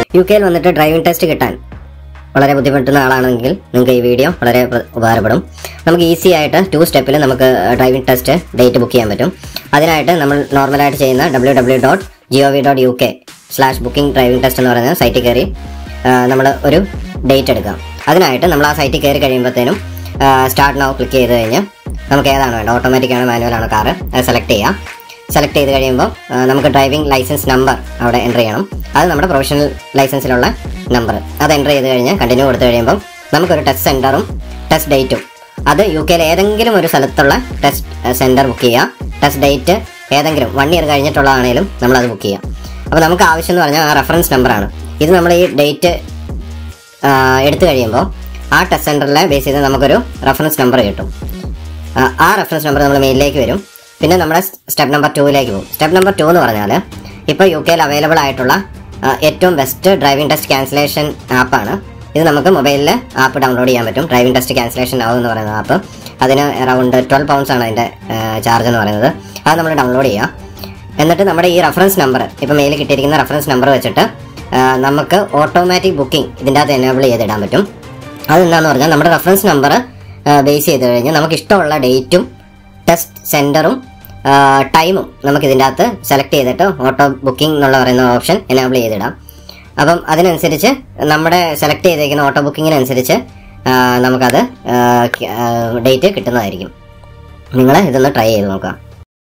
U കെയിൽ വന്നിട്ട് driving test കിട്ടാൻ വളരെ ബുദ്ധിമുട്ടുന്ന ആളാണെങ്കിൽ നിങ്ങൾക്ക് ഈ വീഡിയോ വളരെ പ്ര- ഉപകാരപ്പെടും നമുക്ക് ഈസി ആയിട്ട് ടു സ്റ്റെപ്പിൽ നമുക്ക് ഡ്രൈവിംഗ് ടെസ്റ്റ് ഡേറ്റ് ബുക്ക് ചെയ്യാൻ പറ്റും അതിനായിട്ട് നമ്മൾ നോർമലായിട്ട് ചെയ്യുന്ന W W dot G O V dot U K slash booking driving test എന്ന് പറയുന്ന സൈറ്റിൽ കയറി നമ്മൾ ഒരു ഡേറ്റ് എടുക്കാം അതിനായിട്ട് നമ്മൾ ആ സൈറ്റിൽ കയറി കഴിയുമ്പോഴത്തേനും സ്റ്റാർട്ട് നൗ ക്ലിക്ക് ചെയ്ത് കഴിഞ്ഞ് നമുക്ക് ഏതാണ് വേണ്ടത് ഓട്ടോമാറ്റിക് ആണോ മാനുവൽ ആണോ കാറ് അത് സെലക്ട് ചെയ്യാം സെലക്ട് ചെയ്ത് കഴിയുമ്പോൾ ആ, നമുക്ക് ഡ്രൈവിംഗ് ലൈസൻസ് നമ്പർ അവിടെ എൻ്റർ ചെയ്യണം അത് നമ്മുടെ പ്രൊഫഷണൽ ലൈസൻസിലുള്ള നമ്പർ അത് എൻ്റർ ചെയ്ത് കഴിഞ്ഞ് കണ്ടിന്യൂ കൊടുത്തു കഴിയുമ്പോൾ നമുക്കൊരു ടെസ്റ്റ് സെൻറ്ററും ടെസ്റ്റ് ഡേറ്റും അത് യു കെയിലെ ഏതെങ്കിലും ഒരു സ്ഥലത്തുള്ള ടെസ്റ്റ് സെൻറ്റർ ബുക്ക് ചെയ്യുക ടെസ്റ്റ് ഡേറ്റ് ഏതെങ്കിലും വൺ ഇയർ കഴിഞ്ഞിട്ടുള്ളതാണേലും നമ്മളത് ബുക്ക് ചെയ്യാം അപ്പോൾ നമുക്ക് ആവശ്യം എന്ന് പറഞ്ഞാൽ ആ റെഫറൻസ് നമ്പറാണ് ഇത് നമ്മൾ ഈ ഡേറ്റ് എടുത്തു കഴിയുമ്പോൾ ആ ടെസ്റ്റ് സെൻറ്ററിലെ ബേസ് ചെയ്ത് നമുക്കൊരു റെഫറൻസ് നമ്പർ കിട്ടും ആ, ആ റെഫറൻസ് നമ്പർ നമ്മൾ മെയിലിലേക്ക് വരും പിന്നെ നമ്മുടെ സ്റ്റെപ്പ് നമ്പർ ടൂവിലേക്ക് പോകും സ്റ്റെപ്പ് നമ്പർ ടു എന്ന് പറഞ്ഞാൽ ഇപ്പോൾ യു കെയിൽ അവൈലബിൾ ആയിട്ടുള്ള ആ, ഏറ്റവും ബെസ്റ്റ് ഡ്രൈവിംഗ് ടെസ്റ്റ് ക്യാൻസലേഷൻ ആപ്പാണ് ഇത് നമുക്ക് മൊബൈലിൽ ആപ്പ് ഡൗൺലോഡ് ചെയ്യാൻ പറ്റും ഡ്രൈവിംഗ് ടെസ്റ്റ് ക്യാൻസലേഷൻ ആവും എന്ന് പറയുന്ന ആപ്പ് അതിന് അറൗണ്ട് ട്വൽവ് പൗണ്ട്സ് ആണ് അതിൻ്റെ ചാർജ് എന്ന് പറയുന്നത് അത് നമ്മൾ ഡൗൺലോഡ് ചെയ്യുക എന്നിട്ട് നമ്മുടെ ഈ റെഫറൻസ് നമ്പർ ഇപ്പോൾ മെയിൽ കിട്ടിയിരിക്കുന്ന റെഫറൻസ് നമ്പർ വെച്ചിട്ട് ആ, നമുക്ക് ഓട്ടോമാറ്റിക് ബുക്കിംഗ് ഇതിൻ്റെ അകത്ത് എനേബിൾ ചെയ്തിടാൻ പറ്റും അതെന്താണെന്ന് പറഞ്ഞാൽ നമ്മുടെ റെഫറൻസ് നമ്പർ ബേസ് ചെയ്ത് കഴിഞ്ഞാൽ നമുക്ക് ഇഷ്ടമുള്ള ഡേറ്റും ടെസ്റ്റ് സെൻറ്ററും ടൈമും നമുക്ക് ഇതിൻ്റെ അകത്ത് സെലക്ട് ചെയ്തിട്ട് ഓട്ടോ ബുക്കിംഗ് എന്നുള്ള പറയുന്ന ഓപ്ഷൻ എനേബിൾ ചെയ്തിടാം അപ്പം അതിനനുസരിച്ച് നമ്മുടെ സെലക്ട് ചെയ്തേക്കുന്ന ഓട്ടോ ബുക്കിങ്ങിനനുസരിച്ച് നമുക്കത് ഡേറ്റ് കിട്ടുന്നതായിരിക്കും നിങ്ങൾ ഇതൊന്ന് ട്രൈ ചെയ്ത് നോക്കാം